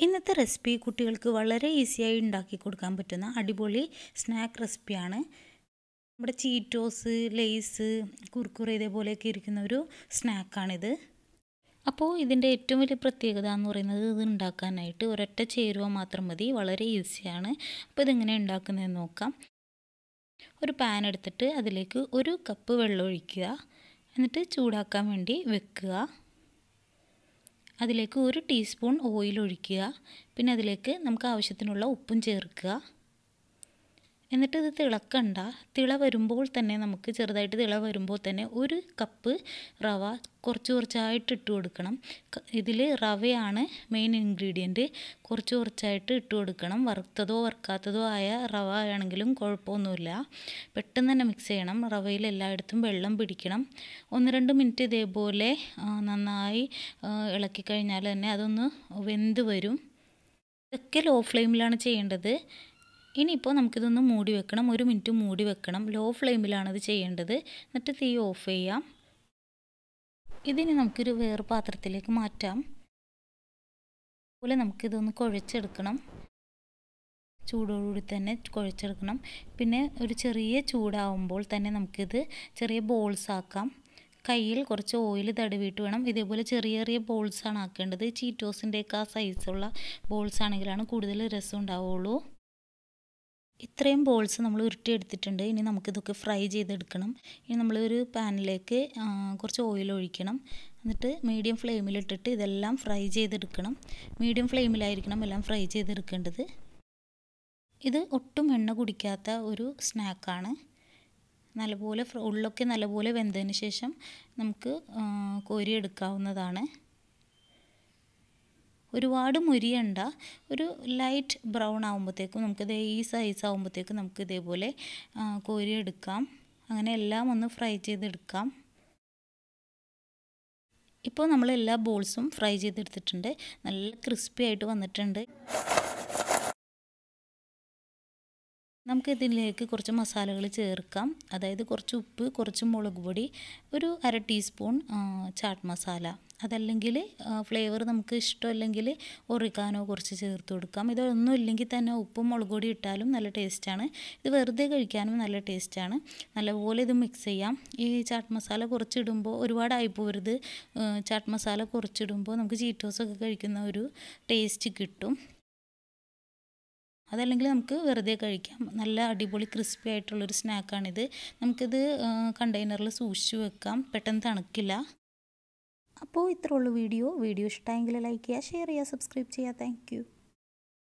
ഇന്നത്തെ റെസിപ്പി കുട്ടികൾക്ക് വളരെ ഈസിയായി ഉണ്ടാക്കി കൊടുക്കാൻ പറ്റുന്ന അടിപൊളി സ്നാക്ക് റെസിപ്പിയാണ് നമ്മുടെ ചീറ്റോസ് ലേസ് കുർക്കുറെ ഇതേപോലെയൊക്കെ ഇരിക്കുന്ന ഒരു സ്നാക്കാണിത് അപ്പോൾ ഇതിൻ്റെ ഏറ്റവും വലിയ പ്രത്യേകത എന്ന് പറയുന്നത് ഇത് ഉണ്ടാക്കാനായിട്ട് ഒരൊറ്റ ചേരുവ മാത്രം മതി വളരെ ഈസിയാണ് അപ്പോൾ ഇതെങ്ങനെ ഉണ്ടാക്കുന്നതെന്ന് നോക്കാം ഒരു പാൻ എടുത്തിട്ട് അതിലേക്ക് ഒരു കപ്പ് വെള്ളം ഒഴിക്കുക എന്നിട്ട് ചൂടാക്കാൻ വേണ്ടി വെക്കുക അതിലേക്ക് ഒരു ടീസ്പൂൺ ഓയിൽ ഒഴിക്കുക പിന്നെ അതിലേക്ക് നമുക്ക് ആവശ്യത്തിനുള്ള ഉപ്പും ചേർക്കുക എന്നിട്ട് ഇത് തിളക്കണ്ട തിള വരുമ്പോൾ തന്നെ നമുക്ക് ചെറുതായിട്ട് തിള വരുമ്പോൾ തന്നെ ഒരു കപ്പ് റവ കുറച്ച് കുറച്ചായിട്ട് ഇട്ട് കൊടുക്കണം ഇതിൽ റവയാണ് മെയിൻ ഇൻഗ്രീഡിയൻറ്റ് കുറച്ച് കുറച്ചായിട്ട് ഇട്ട് കൊടുക്കണം വറുത്തതോ വറുക്കാത്തതോ ആയ റവ ആണെങ്കിലും കുഴപ്പമൊന്നുമില്ല പെട്ടെന്ന് തന്നെ മിക്സ് ചെയ്യണം റവയിൽ എല്ലായിടത്തും വെള്ളം പിടിക്കണം ഒന്ന് രണ്ട് മിനിറ്റ് ഇതേപോലെ നന്നായി ഇളക്കി കഴിഞ്ഞാൽ തന്നെ അതൊന്ന് വെന്ത് വരും ഇതൊക്കെ ലോ ഫ്ലെയിമിലാണ് ചെയ്യേണ്ടത് ഇനിയിപ്പോൾ നമുക്കിതൊന്ന് മൂടി വെക്കണം ഒരു മിനിറ്റ് മൂടി വെക്കണം ലോ ഫ്ലെയിമിലാണത് ചെയ്യേണ്ടത് എന്നിട്ട് തീ ഓഫ് ചെയ്യാം ഇതിനി നമുക്കൊരു വേറെ പാത്രത്തിലേക്ക് മാറ്റാം അതുപോലെ നമുക്കിതൊന്ന് കുഴച്ചെടുക്കണം ചൂടോടുകൂടി തന്നെ കുഴച്ചെടുക്കണം പിന്നെ ഒരു ചെറിയ ചൂടാവുമ്പോൾ തന്നെ നമുക്കിത് ചെറിയ ബോൾസ് ആക്കാം കയ്യിൽ കുറച്ച് ഓയിൽ തടവിയിട്ട് വേണം ഇതേപോലെ ചെറിയ ചെറിയ ബോൾസാണ് ആക്കേണ്ടത് ചീറ്റോസിൻ്റെയൊക്കെ ആ സൈസുള്ള ബോൾസ് ആണെങ്കിലാണ് കൂടുതൽ രസം ഉണ്ടാവുള്ളൂ ഇത്രയും ബോൾസ് നമ്മൾ ഉരുട്ടിയെടുത്തിട്ടുണ്ട് ഇനി നമുക്കിതൊക്കെ ഫ്രൈ ചെയ്തെടുക്കണം ഇനി നമ്മൾ ഒരു പാനിലേക്ക് കുറച്ച് ഓയിൽ ഒഴിക്കണം എന്നിട്ട് മീഡിയം ഫ്ലെയിമിലിട്ടിട്ട് ഇതെല്ലാം ഫ്രൈ ചെയ്തെടുക്കണം മീഡിയം ഫ്ലെയിമിലായിരിക്കണം എല്ലാം ഫ്രൈ ചെയ്തെടുക്കേണ്ടത് ഇത് ഒട്ടും എണ്ണ കുടിക്കാത്ത ഒരു സ്നാക്കാണ് നല്ലപോലെ ഉള്ളൊക്കെ നല്ലപോലെ വെന്തതിന് ശേഷം നമുക്ക് കോരിയെടുക്കാവുന്നതാണ് ഒരുപാട് മുരിയണ്ട ഒരു ലൈറ്റ് ബ്രൗൺ ആകുമ്പോഴത്തേക്കും നമുക്കിത് ഈ സൈസ് ആകുമ്പോഴത്തേക്കും നമുക്ക് ഇതേപോലെ കോരിയെടുക്കാം അങ്ങനെ എല്ലാം ഒന്ന് ഫ്രൈ ചെയ്തെടുക്കാം ഇപ്പോൾ നമ്മൾ എല്ലാ ബോൾസും ഫ്രൈ ചെയ്തെടുത്തിട്ടുണ്ട് നല്ല ക്രിസ്പി ആയിട്ട് വന്നിട്ടുണ്ട് നമുക്ക് ഇതിലേക്ക് കുറച്ച് മസാലകൾ ചേർക്കാം അതായത് കുറച്ച് ഉപ്പ് കുറച്ച് മുളക് പൊടി ഒരു അര ടീസ്പൂൺ ചാട്ട് മസാല അതല്ലെങ്കിൽ ഫ്ലേവർ നമുക്ക് ഇഷ്ടമല്ലെങ്കിൽ ഒറിക്കാനോ കുറച്ച് ചേർത്ത് കൊടുക്കാം ഇതൊന്നും ഇല്ലെങ്കിൽ തന്നെ ഉപ്പും മുളക് പൊടി ഇട്ടാലും നല്ല ടേസ്റ്റാണ് ഇത് വെറുതെ കഴിക്കാനും നല്ല ടേസ്റ്റാണ് നല്ലപോലെ ഇത് മിക്സ് ചെയ്യാം ഈ ചാട്ട് മസാല കുറച്ചിടുമ്പോൾ ഒരുപാടായി പോരുത് ചാട്ട് മസാല കുറച്ചിടുമ്പോൾ നമുക്ക് ചീറ്റോസൊക്കെ കഴിക്കുന്ന ഒരു ടേസ്റ്റ് കിട്ടും അതല്ലെങ്കിൽ നമുക്ക് വെറുതെ കഴിക്കാം നല്ല അടിപൊളി ക്രിസ്പി ആയിട്ടുള്ളൊരു സ്നാക്കാണിത് നമുക്കിത് കണ്ടെയ്നറിൽ സൂക്ഷിച്ച് വെക്കാം പെട്ടെന്ന് തണുക്കില്ല അപ്പോൾ ഇത്രയുള്ളൂ വീഡിയോ വീഡിയോ ഇഷ്ടമായെങ്കിൽ ലൈക്ക് ചെയ്യുക ഷെയർ ചെയ്യുക സബ്സ്ക്രൈബ് ചെയ്യുക താങ്ക്